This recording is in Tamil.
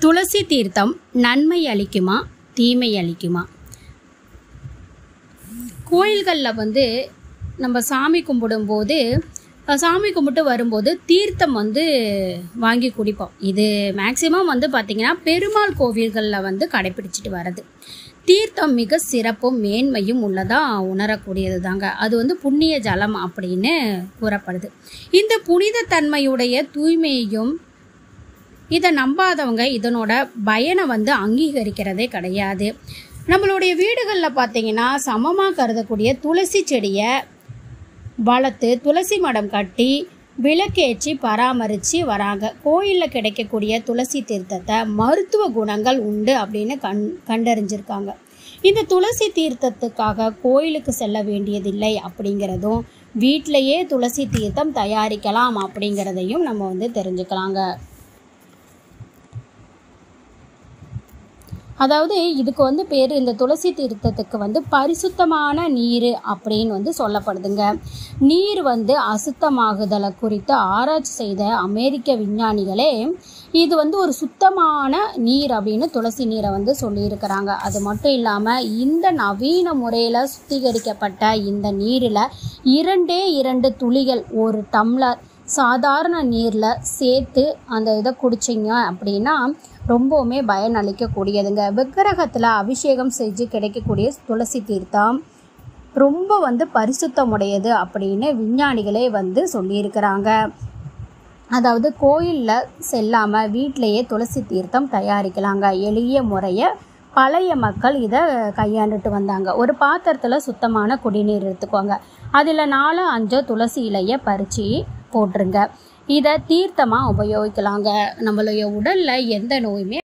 துளசி தீர்த்தம் நன்மை அளிக்குமா தீமை அளிக்குமா கோயில்களில் வந்து நம்ம சாமி கும்பிடும்போது அஹ், சாமி கும்பிட்டு வரும்போது தீர்த்தம் வந்து வாங்கி குடிப்போம் இது மேக்சிமம் வந்து பார்த்திங்கன்னா பெருமாள் கோவில்களில் வந்து கடைப்பிடிச்சிட்டு வர்றது தீர்த்தம் மிக சிறப்பும் மேன்மையும் உள்ளதாக உணரக்கூடியது தாங்க அது வந்து புண்ணிய ஜலம் அப்படின்னு கூறப்படுது இந்த புனித தன்மையுடைய தூய்மையையும் இதை நம்பாதவங்க இதனோட பயனை வந்து அங்கீகரிக்கிறதே கிடையாது நம்மளுடைய வீடுகளில் பார்த்தீங்கன்னா சமமாக கருதக்கூடிய துளசி செடியை வளர்த்து துளசி மடம் கட்டி விளக்கேற்றி பராமரித்து வராங்க கோயிலில் கிடைக்கக்கூடிய துளசி தீர்த்தத்தை மருத்துவ குணங்கள் உண்டு அப்படின்னு கண் கண்டறிஞ்சிருக்காங்க இந்த துளசி தீர்த்தத்துக்காக கோயிலுக்கு செல்ல வேண்டியதில்லை அப்படிங்கிறதும் வீட்டிலையே துளசி தீர்த்தம் தயாரிக்கலாம் அப்படிங்கிறதையும் நம்ம வந்து தெரிஞ்சுக்கலாங்க அதாவது இதுக்கு வந்து பேர் இந்த துளசி தீர்த்தத்துக்கு வந்து பரிசுத்தமான நீர் அப்படின்னு வந்து சொல்லப்படுதுங்க நீர் வந்து அசுத்தமாகுதலை குறித்து ஆராய்ச்சி செய்த அமெரிக்க விஞ்ஞானிகளே இது வந்து ஒரு சுத்தமான நீர் அப்படின்னு துளசி நீரை வந்து சொல்லியிருக்கிறாங்க அது மட்டும் இல்லாமல் இந்த நவீன முறையில் சுத்திகரிக்கப்பட்ட இந்த நீரில் இரண்டே இரண்டு துளிகள் ஒரு டம்ளர் சாதாரண நீரில் சேர்த்து அந்த இதை குடிச்சிங்க அப்படின்னா ரொம்பவுமே பயன் அளிக்கக்கூடியதுங்க விக்கிரகத்தில் அபிஷேகம் செஞ்சு கிடைக்கக்கூடிய துளசி தீர்த்தம் ரொம்ப வந்து பரிசுத்தமுடையது அப்படின்னு விஞ்ஞானிகளே வந்து சொல்லியிருக்கிறாங்க அதாவது கோயிலில் செல்லாமல் வீட்டிலையே துளசி தீர்த்தம் தயாரிக்கலாங்க எளிய முறையை பழைய மக்கள் இதை கையாண்டுட்டு வந்தாங்க ஒரு பாத்திரத்தில் சுத்தமான குடிநீர் எடுத்துக்கோங்க அதில் நாலு அஞ்சோ துளசி இலையை பறித்து போட்டுருங்க இதை தீர்த்தமாக உபயோகிக்கலாங்க நம்மளுடைய உடலில் எந்த நோயுமே